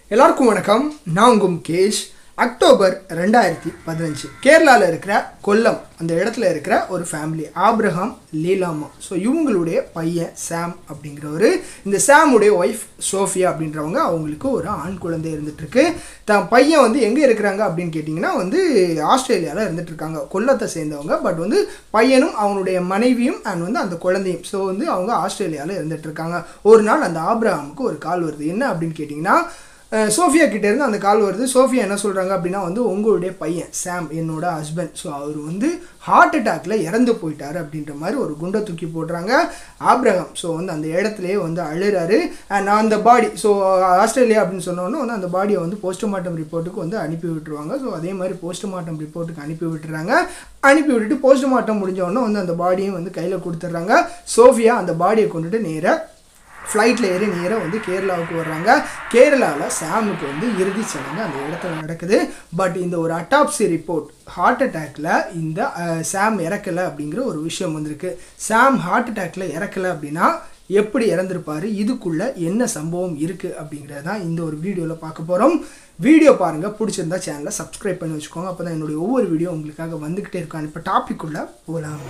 எல்லாருக்கும் வணக்கம் நான் உங்கள் முகேஷ் அக்டோபர் ரெண்டாயிரத்தி பதினஞ்சு கேரளாவில் இருக்கிற கொல்லம் அந்த இடத்துல இருக்கிற ஒரு ஃபேமிலி ஆப்ரஹாம் லீலாமா ஸோ இவங்களுடைய பையன் சாம் அப்படிங்கிறவர் இந்த சாமுடைய ஒய்ஃப் சோஃபியா அப்படின்றவங்க அவங்களுக்கு ஒரு ஆண் குழந்தை இருந்துகிட்ருக்கு தான் பையன் வந்து எங்கே இருக்கிறாங்க அப்படின்னு கேட்டிங்கன்னா வந்து ஆஸ்திரேலியாவில் இருந்துட்டு இருக்காங்க கொல்லத்தை சேர்ந்தவங்க பட் வந்து பையனும் அவனுடைய மனைவியும் அண்ட் வந்து அந்த குழந்தையும் ஸோ வந்து அவங்க ஆஸ்திரேலியாவில் இருந்துட்டு இருக்காங்க ஒரு நாள் அந்த ஆப்ரஹாமுக்கு ஒரு கால் வருது என்ன அப்படின்னு கேட்டிங்கன்னா அஹ் சோஃபியா கிட்ட இருந்து அந்த கால் வருது சோஃபியா என்ன சொல்கிறாங்க அப்படின்னா வந்து உங்களுடைய பையன் சாம் என்னோட ஹஸ்பண்ட் ஸோ அவர் வந்து ஹார்ட் அட்டாக்ல இறந்து போயிட்டாரு அப்படின்ற மாதிரி ஒரு குண்டை தூக்கி போடுறாங்க ஆப்ரஹாம் ஸோ வந்து அந்த இடத்துலயே வந்து அழுறாரு அண்ட் அந்த பாடி ஸோ ஆஸ்திரேலியா அப்படின்னு சொன்னோன்னே வந்து அந்த பாடியை வந்து போஸ்ட்மார்ட்டம் ரிப்போர்ட்டுக்கு வந்து அனுப்பி விட்டுருவாங்க ஸோ அதே மாதிரி போஸ்ட்மார்ட்டம் ரிப்போர்ட்டுக்கு அனுப்பி விட்டுறாங்க அனுப்பி விட்டுட்டு போஸ்ட்மார்ட்டம் முடிஞ்ச உடனே வந்து அந்த பாடியும் வந்து கையில் கொடுத்துட்றாங்க சோஃபியா அந்த பாடியை கொண்டுட்டு நேராக ஃப்ளைட்டில் ஏறி நேராக வந்து கேரளாவுக்கு வர்றாங்க கேரளாவில் சாமுக்கு வந்து இறுதி சடங்கு அந்த இடத்துல நடக்குது பட் இந்த ஒரு அட்டாப்சி ரிப்போர்ட் ஹார்ட் அட்டாக்ல இந்த அஹ், சாம் இறக்கலை அப்படிங்கிற ஒரு விஷயம் வந்திருக்கு சாம் ஹார்ட் அட்டாக்ல இறக்கலை அப்படின்னா எப்படி இறந்துருப்பாரு இதுக்குள்ள என்ன சம்பவம் இருக்குது அப்படிங்கிறது தான் இந்த ஒரு வீடியோவில் பார்க்க போகிறோம் வீடியோ பாருங்கள் பிடிச்சிருந்தா சேனலை சப்ஸ்கிரைப் பண்ணி வச்சுக்கோங்க அப்போ தான் என்னுடைய ஒவ்வொரு வீடியோ உங்களுக்காக வந்துக்கிட்டே இருக்கும் இப்போ டாபிக் உள்ள போகலாம்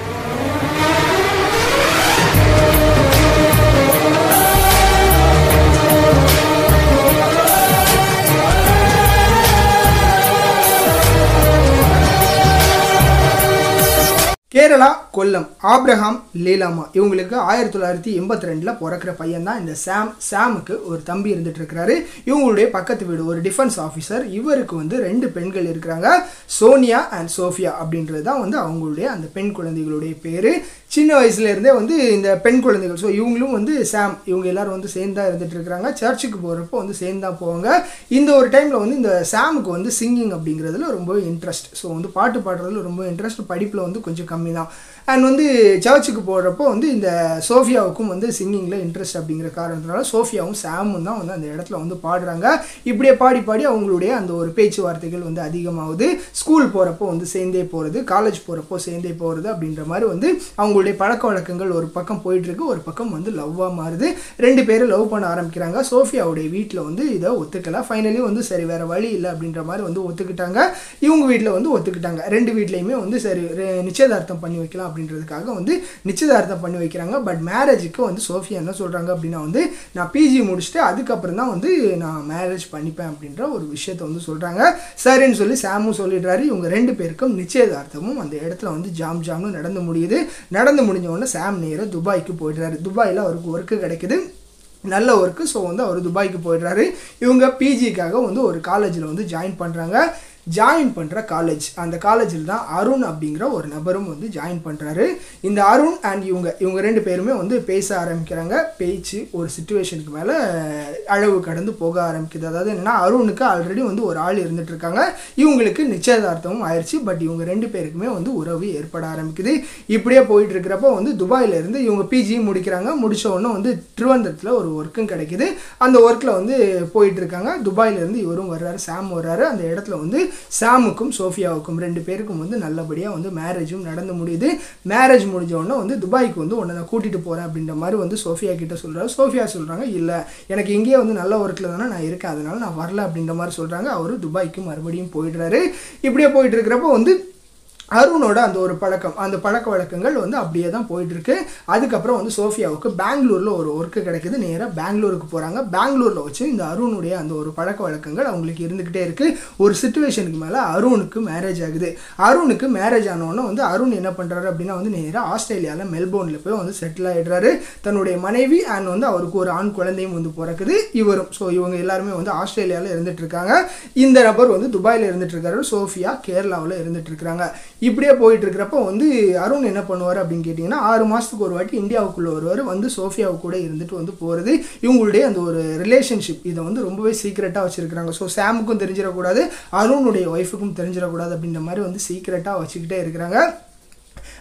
கேரளா கொல்லம் ஆப்ரஹாம் லீலாமா இவங்களுக்கு ஆயிரத்தி தொள்ளாயிரத்தி எண்பத்தி ரெண்டில் பிறக்கிற பையன் தான் இந்த சாம் சாமுக்கு ஒரு தம்பி இருந்துட்டு இருக்கிறாரு இவங்களுடைய பக்கத்து வீடு ஒரு டிஃபென்ஸ் ஆஃபீஸர் இவருக்கு வந்து ரெண்டு பெண்கள் இருக்கிறாங்க சோனியா அண்ட் சோஃபியா அப்படின்றது தான் வந்து அவங்களுடைய அந்த பெண் குழந்தைகளுடைய பேர் சின்ன வயசுல இருந்தே வந்து இந்த பெண் குழந்தைகள் ஸோ இவங்களும் வந்து சாம் இவங்க எல்லாரும் வந்து சேர்ந்தா இருந்துட்டு இருக்கிறாங்க சர்ச்சுக்கு போகிறப்போ வந்து சேர்ந்தா போவாங்க இந்த ஒரு டைமில் வந்து இந்த சாமுக்கு வந்து சிங்கிங் அப்படிங்கிறதுல ரொம்ப இன்ட்ரெஸ்ட் ஸோ வந்து பாட்டு பாடுறதுல ரொம்ப இன்ட்ரெஸ்ட் படிப்பில் வந்து கொஞ்சம் கம்மி தான் அண்ட் வந்து சர்ச்சுக்கு போடுறப்போ வந்து இந்த சோஃபியாவுக்கும் வந்து சிங்கிங்கில் இன்ட்ரெஸ்ட் அப்படிங்கிற காரணத்தினால சோஃபியாவும் சாமும் தான் வந்து அந்த இடத்துல வந்து பாடுறாங்க இப்படியே பாடி பாடி அவங்களுடைய அந்த ஒரு பேச்சுவார்த்தைகள் வந்து அதிகமாகுது ஸ்கூல் போகிறப்போ வந்து சேர்ந்தே போகிறது காலேஜ் போகிறப்போ சேர்ந்தே போகிறது அப்படின்ற மாதிரி வந்து அவங்களுடைய பழக்க வழக்கங்கள் ஒரு பக்கம் போயிட்டு இருக்கு ஒரு பக்கம் வந்து லவ்வாக மாறுது ரெண்டு பேரும் லவ் பண்ண ஆரம்பிக்கிறாங்க சோஃபியாவுடைய வீட்டில் வந்து இதை ஒத்துக்கல ஃபைனலி வந்து சரி வேற வழி இல்லை அப்படின்ற மாதிரி வந்து ஒத்துக்கிட்டாங்க இவங்க வீட்டில் வந்து ஒத்துக்கிட்டாங்க ரெண்டு வீட்லேயுமே வந்து சரி ரெ- நிச்சயதார்த்தம் பண்ணி வைக்கலாம் அப்படின்றதுக்காக வந்து நிச்சயதார்த்தம் பண்ணி வைக்கிறாங்க பட் மேரேஜுக்கு வந்து சோஃபியா என்ன சொல்கிறாங்க அப்படின்னா வந்து நான் பிஜி முடிச்சுட்டு அதுக்கப்புறம் தான் வந்து நான் மேரேஜ் பண்ணிப்பேன் அப்படின்ற ஒரு விஷயத்த வந்து சொல்கிறாங்க சரின்னு சொல்லி சாமும் சொல்லிடுறாரு இவங்க ரெண்டு பேருக்கும் நிச்சயதார்த்தமும் அந்த இடத்துல வந்து ஜாம் ஜாம்னு நடந்து முடியுது நடந்து முடிஞ்ச உடனே சாம் நேராக துபாய்க்கு போயிடுறாரு துபாயில் அவருக்கு ஒர்க்கு கிடைக்குது நல்ல ஒர்க்கு ஸோ வந்து அவர் துபாய்க்கு போயிடுறாரு இவங்க பிஜிக்காக வந்து ஒரு காலேஜில் வந்து ஜாயின் பண்ணுறாங்க ஜாயின் பண்ணுற காலேஜ் அந்த காலேஜில் தான் அருண் அப்படிங்கிற ஒரு நபரும் வந்து ஜாயின் பண்ணுறாரு இந்த அருண் அண்ட் இவங்க இவங்க ரெண்டு பேருமே வந்து பேச ஆரம்பிக்கிறாங்க பேச்சு ஒரு சுச்சுவேஷனுக்கு மேலே அளவு கடந்து போக ஆரம்பிக்குது அதாவது என்னென்னா அருணுக்கு ஆல்ரெடி வந்து ஒரு ஆள் இருந்துட்டு இருக்காங்க இவங்களுக்கு நிச்சயதார்த்தமும் ஆயிடுச்சு பட் இவங்க ரெண்டு பேருக்குமே வந்து உறவு ஏற்பட ஆரம்பிக்குது இப்படியே போயிட்டு இருக்கிறப்போ வந்து துபாயில இருந்து இவங்க பிஜி முடிக்கிறாங்க முடிச்ச உடனே வந்து திருவனந்தபுரத்தில் ஒரு ஒர்க்கும் கிடைக்குது அந்த ஒர்க்கில் வந்து போயிட்டு இருக்காங்க துபாயில இருந்து இவரும் வர்றாரு சாம் வர்றாரு அந்த இடத்துல வந்து சாமுக்கும் சோஃபியாவுக்கும் ரெண்டு பேருக்கும் வந்து நல்லபடியாக வந்து மேரேஜும் நடந்து முடியுது மேரேஜ் முடிஞ்ச உடனே வந்து துபாய்க்கு வந்து உன்னை நான் கூட்டிகிட்டு போகிறேன் அப்படின்ற மாதிரி வந்து சோஃபியா கிட்ட சொல்கிறாரு சோஃபியா சொல்கிறாங்க இல்லை எனக்கு இங்கேயே வந்து நல்ல ஒர்க்கில் தானே நான் இருக்கேன் அதனால நான் வரல அப்படின்ற மாதிரி சொல்கிறாங்க அவர் துபாய்க்கு மறுபடியும் போயிடுறாரு இப்படியே போயிட்டு இருக்கிறப்போ வந்து அருணோட அந்த ஒரு பழக்கம் அந்த பழக்க வழக்கங்கள் வந்து அப்படியே தான் போயிட்டு இருக்கு அதுக்கப்புறம் வந்து சோஃபியாவுக்கு பெங்களூரில் ஒரு ஒர்க்கு கிடைக்குது நேராக பெங்களூருக்கு போகிறாங்க பெங்களூரில் வச்சு இந்த அருணுடைய அந்த ஒரு பழக்க வழக்கங்கள் அவங்களுக்கு இருந்துக்கிட்டே இருக்கு ஒரு சுச்சுவேஷனுக்கு மேலே அருணுக்கு மேரேஜ் ஆகுது அருணுக்கு மேரேஜ் ஆனவுடனே வந்து அருண் என்ன பண்ணுறாரு அப்படின்னா வந்து நேராக ஆஸ்திரேலியாவில் மெல்போர்னில் போய் வந்து செட்டில் ஆகிடுறாரு தன்னுடைய மனைவி அண்ட் வந்து அவருக்கு ஒரு ஆண் குழந்தையும் வந்து பிறக்குது இவரும் ஸோ இவங்க எல்லாருமே வந்து ஆஸ்திரேலியாவில் இருந்துட்டு இருக்காங்க இந்த நபர் வந்து துபாயில் இருந்துட்டு இருக்காரு சோஃபியா கேரளாவில் இருந்துட்டு இருக்காங்க இப்படியே போயிட்டு இருக்கிறப்ப வந்து அருண் என்ன பண்ணுவார் அப்படின்னு கேட்டிங்கன்னா ஆறு மாதத்துக்கு ஒரு வாட்டி இந்தியாவுக்குள்ளே வருவார் வந்து சோஃபியாவு கூட இருந்துட்டு வந்து போகிறது இவங்களுடைய அந்த ஒரு ரிலேஷன்ஷிப் இதை வந்து ரொம்பவே சீக்ரெட்டாக வச்சுருக்காங்க ஸோ சாமுக்கும் தெரிஞ்சிடக்கூடாது அருணுடைய ஒய்ஃபுக்கும் தெரிஞ்சிடக்கூடாது அப்படின்ற மாதிரி வந்து சீக்ரெட்டாக வச்சுக்கிட்டே இருக்கிறாங்க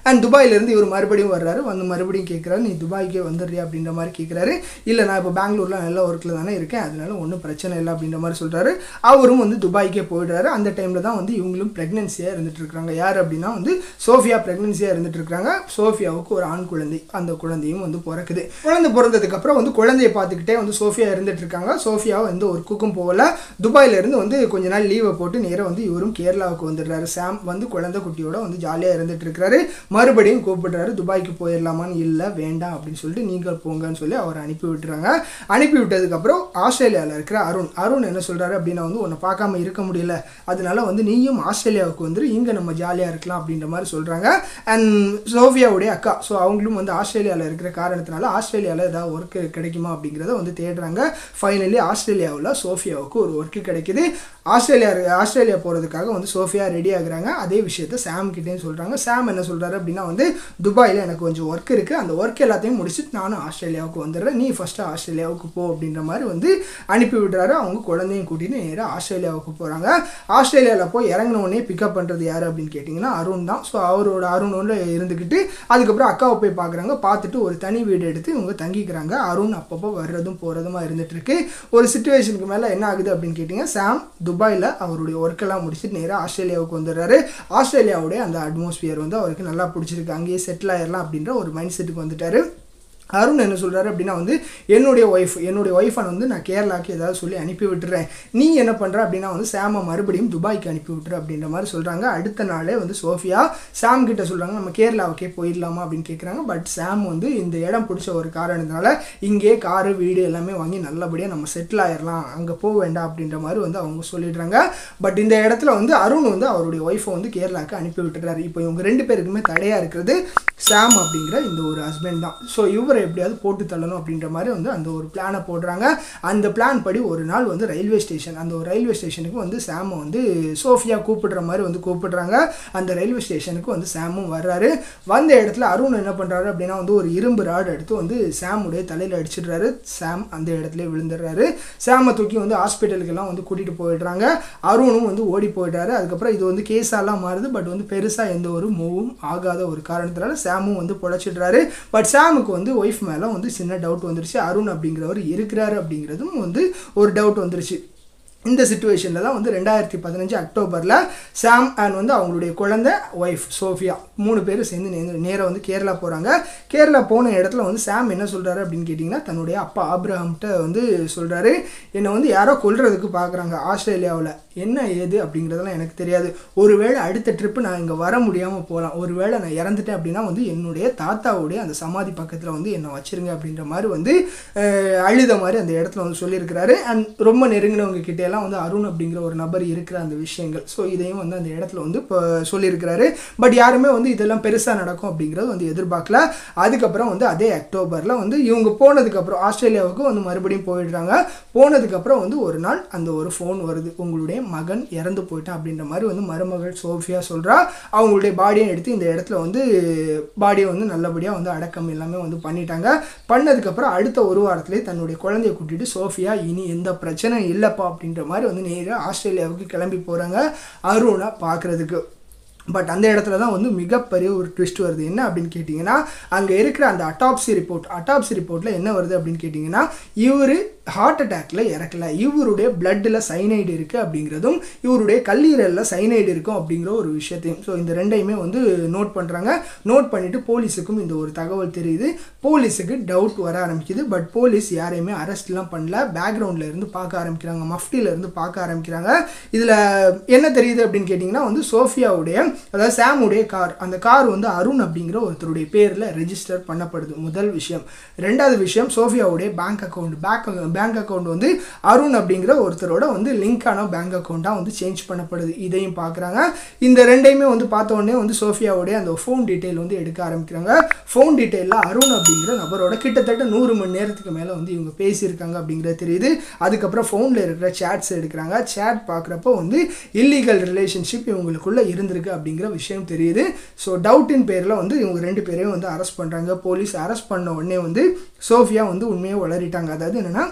அண்ட் துபாயிலேருந்து இவர் மறுபடியும் வர்றாரு வந்து மறுபடியும் கேட்குறாரு நீ துபாய்க்கே வந்துடுறியா அப்படின்ற மாதிரி கேட்குறாரு இல்லை நான் இப்போ பெங்களூரில் நல்ல ஒர்க்கில் தானே இருக்கேன் அதனால ஒன்றும் பிரச்சனை இல்லை அப்படின்ற மாதிரி சொல்கிறாரு அவரும் வந்து துபாய்க்கே போயிடுறாரு அந்த டைமில் தான் வந்து இவங்களும் ப்ரெக்னென்சியாக இருந்துட்டு இருக்காங்க யார் அப்படின்னா வந்து சோஃபியா ப்ரெக்னென்சியாக இருந்துட்டு இருக்காங்க சோஃபியாவுக்கு ஒரு ஆண் குழந்தை அந்த குழந்தையும் வந்து பிறக்குது குழந்தை பிறந்ததுக்கு அப்புறம் வந்து குழந்தையை பார்த்துக்கிட்டே வந்து சோஃபியா இருந்துட்டு இருக்காங்க சோஃபியா வந்து ஒரு குக்கும் போகல துபாயில இருந்து வந்து கொஞ்ச நாள் லீவை போட்டு நேராக வந்து இவரும் கேரளாவுக்கு வந்துடுறாரு சாம் வந்து குழந்தை குட்டியோட வந்து ஜாலியாக இருந்துட்டு இருக்கிறாரு மறுபடியும் கூப்பிடுறாரு துபாய்க்கு போயிடலாமான்னு இல்லை வேண்டாம் அப்படின்னு சொல்லிட்டு நீங்கள் போங்கன்னு சொல்லி அவர் அனுப்பி விட்டுறாங்க அனுப்பி விட்டதுக்கப்புறம் ஆஸ்திரேலியாவில் இருக்கிற அருண் அருண் என்ன சொல்கிறாரு அப்படின்னா வந்து உன்னை பார்க்காம இருக்க முடியல அதனால வந்து நீயும் ஆஸ்திரேலியாவுக்கு வந்து இங்கே நம்ம ஜாலியாக இருக்கலாம் அப்படின்ற மாதிரி சொல்கிறாங்க அண்ட் சோஃபியாவுடைய அக்கா ஸோ அவங்களும் வந்து ஆஸ்திரேலியாவில் இருக்கிற காரணத்தினால ஆஸ்திரேலியாவில் ஏதாவது ஒர்க் கிடைக்குமா அப்படிங்கிறத வந்து தேடுறாங்க ஃபைனலி ஆஸ்திரேலியாவில் சோஃபியாவுக்கு ஒரு ஒர்க்கு கிடைக்குது ஆஸ்திரேலியா ஆஸ்திரேலியா போகிறதுக்காக வந்து சோஃபியா ரெடி ஆகுறாங்க அதே விஷயத்த சாம் கிட்டேயும் சொல்கிறாங்க சாம் என்ன சொல்கிறாரு அப்படின்னா வந்து துபாயில் எனக்கு கொஞ்சம் ஒர்க் இருக்குது அந்த ஒர்க் எல்லாத்தையும் முடிச்சுட்டு நானும் ஆஸ்திரேலியாவுக்கு வந்துடுறேன் நீ ஃபஸ்ட்டு ஆஸ்திரேலியாவுக்கு போ அப்படின்ற மாதிரி வந்து அனுப்பி விடுறாரு அவங்க குழந்தையும் கூட்டிட்டு நேராக ஆஸ்திரேலியாவுக்கு போகிறாங்க ஆஸ்திரேலியாவில் போய் இறங்கின உடனே பிக்கப் பண்ணுறது யார் அப்படின்னு கேட்டிங்கன்னா அருண் தான் ஸோ அவரோட அருணோட இருந்துக்கிட்டு அதுக்கப்புறம் அக்காவை போய் பார்க்குறாங்க பார்த்துட்டு ஒரு தனி வீடு எடுத்து இவங்க தங்கிக்கிறாங்க அருண் அப்பப்போ வர்றதும் போகிறதுமா இருந்துட்டு இருக்கு ஒரு சுச்சுவேஷனுக்கு மேலே என்ன ஆகுது அப்படின்னு கேட்டிங்கன்னா சாம் துபாயில் அவருடைய ஒர்க்கெல்லாம் முடிச்சுட்டு நேராக ஆஸ்திரேலியாவுக்கு வந்துடுறாரு ஆஸ்திரேலியாவுடைய அந்த அட்மாஸ்பியர் வந்து அவருக்கு நல்லா பிடிச்சிருக்கு அங்கேயே செட்டில் ஆயிடலாம் அப்படின்ற ஒரு மைண்ட் செட்டுக்கு வந்துட்டாரு அருண் என்ன சொல்கிறாரு அப்படின்னா வந்து என்னுடைய ஒய்ஃப் என்னுடைய ஒய்ஃபை வந்து நான் கேரளாக்கு ஏதாவது சொல்லி அனுப்பி விட்டுறேன் நீ என்ன பண்ணுற அப்படின்னா வந்து சாமை மறுபடியும் துபாய்க்கு அனுப்பி விட்டுரு அப்படின்ற மாதிரி சொல்கிறாங்க அடுத்த நாளே வந்து சோஃபியா சாம் கிட்ட சொல்கிறாங்க நம்ம கேரளாவுக்கே போயிடலாமா அப்படின்னு கேட்குறாங்க பட் சாம் வந்து இந்த இடம் பிடிச்ச ஒரு காரணத்தினால இங்கே காரு வீடு எல்லாமே வாங்கி நல்லபடியாக நம்ம செட்டில் ஆயிடலாம் அங்கே போக வேண்டாம் அப்படின்ற மாதிரி வந்து அவங்க சொல்லிடுறாங்க பட் இந்த இடத்துல வந்து அருண் வந்து அவருடைய ஒய்ஃபை வந்து கேரளாவுக்கு அனுப்பி விட்டுறாரு இப்போ இவங்க ரெண்டு பேருக்குமே தடையாக இருக்கிறது சாம் அப்படிங்கிற இந்த ஒரு ஹஸ்பண்ட் தான் ஸோ இவரை எப்படியாவது போட்டு தள்ளணும் அப்படின்ற மாதிரி வந்து அந்த ஒரு பிளானை போடுறாங்க அந்த பிளான் படி ஒரு நாள் வந்து ரயில்வே ஸ்டேஷன் அந்த ஒரு ரயில்வே ஸ்டேஷனுக்கு வந்து சாமை வந்து சோஃபியா கூப்பிடுற மாதிரி வந்து கூப்பிடுறாங்க அந்த ரயில்வே ஸ்டேஷனுக்கு வந்து சாமும் வர்றாரு வந்த இடத்துல அருண் என்ன பண்ணுறாரு அப்படின்னா வந்து ஒரு இரும்பு ராடு எடுத்து வந்து சாமுடைய தலையில் அடிச்சிடுறாரு சாம் அந்த இடத்துல விழுந்துடுறாரு சாமை தூக்கி வந்து ஹாஸ்பிட்டலுக்கெல்லாம் வந்து கூட்டிகிட்டு போயிடுறாங்க அருணும் வந்து ஓடி போயிடுறாரு அதுக்கப்புறம் இது வந்து கேஸாலாம் மாறுது பட் வந்து பெருசாக எந்த ஒரு மூவும் ஆகாத ஒரு காரணத்தினால சாமும் வந்து பொழைச்சிடுறாரு பட் சாமுக்கு வந்து ஒய்ஃப் மேலே வந்து சின்ன டவுட் வந்துருச்சு அருண் அப்படிங்கிறவர் இருக்கிறாரு அப்படிங்கிறதும் வந்து ஒரு டவுட் வந்துருச்சு இந்த சுச்சுவேஷனில் தான் வந்து ரெண்டாயிரத்தி பதினஞ்சு அக்டோபரில் சாம் அண்ட் வந்து அவங்களுடைய குழந்தை ஒய்ஃப் சோஃபியா மூணு பேரும் சேர்ந்து நே நேராக வந்து கேரளா போகிறாங்க கேரளா போன இடத்துல வந்து சாம் என்ன சொல்கிறாரு அப்படின்னு கேட்டிங்கன்னா தன்னுடைய அப்பா ஆப்ரஹாம்கிட்ட வந்து சொல்கிறாரு என்னை வந்து யாரோ கொல்றதுக்கு பார்க்குறாங்க ஆஸ்திரேலியாவில் என்ன ஏது அப்படிங்கிறதெல்லாம் எனக்கு தெரியாது ஒருவேளை அடுத்த ட்ரிப்பு நான் இங்கே வர முடியாமல் போகலாம் ஒருவேளை நான் இறந்துட்டேன் அப்படின்னா வந்து என்னுடைய தாத்தாவுடைய அந்த சமாதி பக்கத்தில் வந்து என்னை வச்சிருங்க அப்படின்ற மாதிரி வந்து அஹ், அழுத மாதிரி அந்த இடத்துல வந்து சொல்லியிருக்கிறாரு அண்ட் ரொம்ப நெருங்கினவங்க கிட்ட எல்லாம் வந்து அருண் அப்படிங்கிற ஒரு நபர் இருக்கிற அந்த விஷயங்கள் ஸோ இதையும் வந்து அந்த இடத்துல வந்து இப்போ சொல்லியிருக்கிறாரு பட் யாருமே வந்து இதெல்லாம் பெருசாக நடக்கும் அப்படிங்கிறது வந்து எதிர்பார்க்கல அதுக்கப்புறம் வந்து அதே அக்டோபரில் வந்து இவங்க போனதுக்கப்புறம் ஆஸ்திரேலியாவுக்கு வந்து மறுபடியும் போயிடுறாங்க போனதுக்கப்புறம் வந்து ஒரு நாள் அந்த ஒரு ஃபோன் வருது உங்களுடைய மகன் இறந்து போயிட்டான் அப்படின்ற மாதிரி வந்து மருமகள் சோஃபியா சொல்கிறா அவங்களுடைய பாடியை எடுத்து இந்த இடத்துல வந்து பாடியை வந்து நல்லபடியாக வந்து அடக்கம் எல்லாமே வந்து பண்ணிட்டாங்க பண்ணதுக்கப்புறம் அடுத்த ஒரு வாரத்திலே தன்னுடைய குழந்தைய கூட்டிட்டு சோஃபியா இனி எந்த பிரச்சனையும் இல்லைப்பா அப்படின்ற மாதிரி வந்து நேராக ஆஸ்திரேலியாவுக்கு கிளம்பி போகிறாங்க அருணை பார்க்குறதுக்கு பட் அந்த இடத்துல தான் வந்து மிகப்பெரிய ஒரு ட்விஸ்ட் வருது என்ன அப்படின்னு கேட்டிங்கன்னா அங்கே இருக்கிற அந்த அட்டாப்சி ரிப்போர்ட் அட்டாப்சி ரிப்போர்ட்டில் என்ன வருது அப்படின்னு கேட்டிங்கன்னா இவர் ஹார்ட் அட்டாக்ல இறக்கல இவருடைய பிளட்டில் சைனைடு இருக்குது அப்படிங்கிறதும் இவருடைய கல்லீரலில் சைனைடு இருக்கும் அப்படிங்கிற ஒரு விஷயத்தையும் ஸோ இந்த ரெண்டையுமே வந்து நோட் பண்ணுறாங்க நோட் பண்ணிவிட்டு போலீஸுக்கும் இந்த ஒரு தகவல் தெரியுது போலீஸுக்கு டவுட் வர ஆரம்பிக்குது பட் போலீஸ் யாரையுமே அரெஸ்ட்லாம் பண்ணல பேக்ரவுண்டில் இருந்து பார்க்க ஆரம்பிக்கிறாங்க மஃப்டியில் இருந்து பார்க்க ஆரம்பிக்கிறாங்க இதில் என்ன தெரியுது அப்படின்னு கேட்டிங்கன்னா வந்து சோஃபியாவுடைய அதாவது சாமுடைய கார் அந்த கார் வந்து அருண் அப்படிங்கிற ஒருத்தருடைய பேரில் ரெஜிஸ்டர் பண்ணப்படுது முதல் விஷயம் ரெண்டாவது விஷயம் சோஃபியாவுடைய bank account bank bank account வந்து அருண் அப்படிங்கிற ஒருத்தரோட வந்து லிங்கான பேங்க் அக்கௌண்ட்டாக வந்து சேஞ்ச் பண்ணப்படுது இதையும் பார்க்குறாங்க இந்த ரெண்டையுமே வந்து பார்த்த உடனே வந்து சோஃபியாவுடைய அந்த ஃபோன் டீட்டெயில் வந்து எடுக்க ஆரம்பிக்கிறாங்க ஃபோன் டீட்டெயிலில் அருண் அப்படிங்கிற நபரோட கிட்டத்தட்ட நூறு மணி நேரத்துக்கு மேலே வந்து இவங்க பேசியிருக்காங்க அப்படிங்கிறது தெரியுது அதுக்கப்புறம் ஃபோனில் இருக்கிற சேட்ஸ் எடுக்கிறாங்க சேட் பார்க்குறப்போ வந்து இல்லீகல் ரிலேஷன்ஷிப் இவங்களுக்குள்ளே இருந்திருக்கு அப்படிங்கிற விஷயம் தெரியுது ஸோ டவுட்டின் பேரில் வந்து இவங்க ரெண்டு பேரையும் வந்து அரெஸ்ட் பண்ணுறாங்க போலீஸ் அரெஸ்ட் பண்ண உடனே வந்து சோஃபியா வந்து உண்மையை வளரிட்டாங்க அதாவது என்னென்னா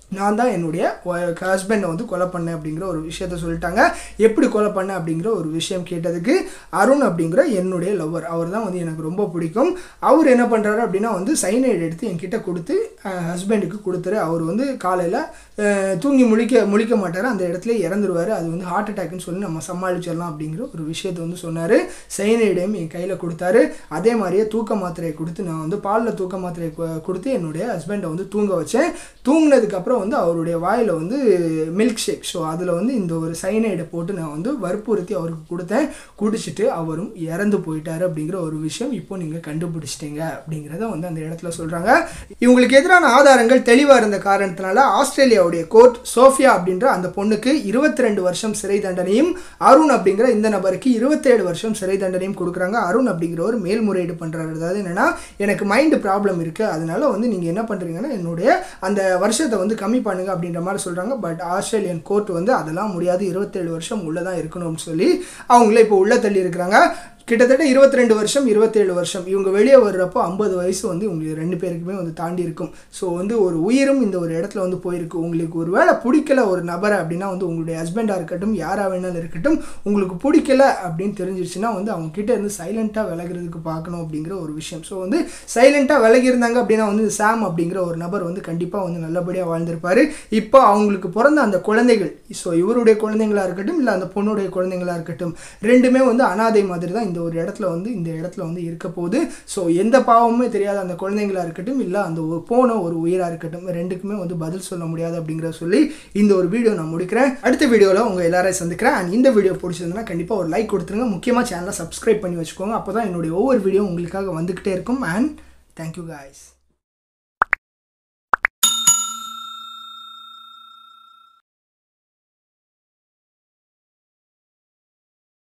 நான் தான் என்னுடைய ஹஸ்பண்டை வந்து கொலை பண்ணேன் அப்படிங்கிற ஒரு விஷயத்த சொல்லிட்டாங்க எப்படி கொலை பண்ணேன் அப்படிங்கிற ஒரு விஷயம் கேட்டதுக்கு அருண் அப்படிங்கிற என்னுடைய லவ்வர் அவர் தான் வந்து எனக்கு ரொம்ப பிடிக்கும் அவர் என்ன பண்ணுறாரு அப்படின்னா வந்து சைனைடு எடுத்து என்கிட்ட கொடுத்து ஹஸ்பண்டுக்கு கொடுத்துரு அவர் வந்து காலையில் தூங்கி முழிக்க முழிக்க மாட்டார் அந்த இடத்துல இறந்துருவார் அது வந்து ஹார்ட் அட்டாக்னு சொல்லி நம்ம சமாளிச்சிடலாம் அப்படிங்கிற ஒரு விஷயத்தை வந்து சொன்னார் சைனைடையும் என் கையில் கொடுத்தாரு அதே மாதிரியே தூக்க மாத்திரையை கொடுத்து நான் வந்து பாலில் தூக்க மாத்திரையை கு- கொடுத்து என்னுடைய ஹஸ்பண்டை வந்து தூங்க வச்சேன் தூங்கினதுக்கப்புறம் வந்து அவருடைய வாயில் வந்து மில்க் ஷேக் ஸோ அதில் வந்து இந்த ஒரு சைனைடை போட்டு நான் வந்து வற்புறுத்தி அவருக்கு கொடுத்தேன் குடிச்சிட்டு அவரும் இறந்து போயிட்டாரு அப்படிங்கிற ஒரு விஷயம் இப்போ நீங்கள் கண்டுபிடிச்சிட்டீங்க அப்படிங்கிறத வந்து அந்த இடத்துல சொல்கிறாங்க இவங்களுக்கு எதிரான ஆதாரங்கள் தெளிவாக இருந்த காரணத்தினால ஆஸ்திரேலியாவுடைய கோர்ட் சோஃபியா அப்படின்ற அந்த பொண்ணுக்கு 22 வருஷம் சிறை தண்டனையும் அருண் அப்படிங்கிற இந்த நபருக்கு 27 வருஷம் சிறை தண்டனையும் கொடுக்குறாங்க அருண் அப்படிங்கிறவர் மேல்முறையீடு பண்ணுறாரு அதாவது என்னன்னா எனக்கு மைண்டு ப்ராப்ளம் இருக்குது அதனால வந்து நீங்கள் என்ன பண்ணுறீங்கன்னா என்னுடைய அந்த வருஷத்தை வந்து கம்மி பண்ணுங்க அப்படின்ற மாதிரி சொல்கிறாங்க பட் ஆஸ்திரேலியன் கோர்ட் வந்து அதெல்லாம் முடியாது 27 வருஷம் உள்ளே தான் இருக்கணும்னு சொல்லி அவங்கள இப்போ உள்ளே தள்ளி இருக்கிறாங்க கிட்டத்தட்ட 22 வருஷம் 27 வருஷம் இவங்க வெளியே வர்றப்போ ஐம்பது வயசு வந்து உங்களுக்கு ரெண்டு பேருக்குமே வந்து தாண்டி இருக்கும் ஸோ வந்து ஒரு உயிரும் இந்த ஒரு இடத்துல வந்து போயிருக்கு உங்களுக்கு ஒரு வேளை பிடிக்கல ஒரு நபரை அப்படின்னா வந்து உங்களுடைய ஹஸ்பண்டாக இருக்கட்டும் யாராக வேணாலும் இருக்கட்டும் உங்களுக்கு பிடிக்கல அப்படின்னு தெரிஞ்சிருச்சுன்னா வந்து அவங்க கிட்ட இருந்து சைலண்ட்டாக விலகிறதுக்கு பார்க்கணும் அப்படிங்கிற ஒரு விஷயம் ஸோ வந்து சைலண்ட்டாக விலகி இருந்தாங்க அப்படின்னா வந்து சாம் அப்படிங்கிற ஒரு நபர் வந்து கண்டிப்பாக வந்து நல்லபடியாக வாழ்ந்திருப்பாரு இப்போ அவங்களுக்கு பிறந்த அந்த குழந்தைகள் ஸோ இவருடைய குழந்தைங்களா இருக்கட்டும் இல்லை அந்த பொண்ணுடைய குழந்தைங்களா இருக்கட்டும் ரெண்டுமே வந்து அனாதை மாதிரி தான் இந்த ஒரு இடத்துல வந்து இந்த இடத்துல வந்து இருக்க போகுது ஸோ எந்த பாவமுமே தெரியாத அந்த குழந்தைங்களா இருக்கட்டும் இல்லை அந்த ஒரு போன ஒரு உயிராக இருக்கட்டும் ரெண்டுக்குமே வந்து பதில் சொல்ல முடியாது அப்படிங்கிற சொல்லி இந்த ஒரு வீடியோ நான் முடிக்கிறேன் அடுத்த வீடியோவில் உங்கள் எல்லாரையும் சந்திக்கிறேன் அண்ட் இந்த வீடியோ பிடிச்சிருந்ததுன்னா கண்டிப்பாக ஒரு லைக் கொடுத்துருங்க முக்கியமாக சேனலை சப்ஸ்கிரைப் பண்ணி வச்சுக்கோங்க அப்போ தான் என்னுடைய ஒவ்வொரு வீடியோ உங்களுக்காக வந்துக்கிட்டே இருக்கும் அண்ட் தேங்க்யூ guys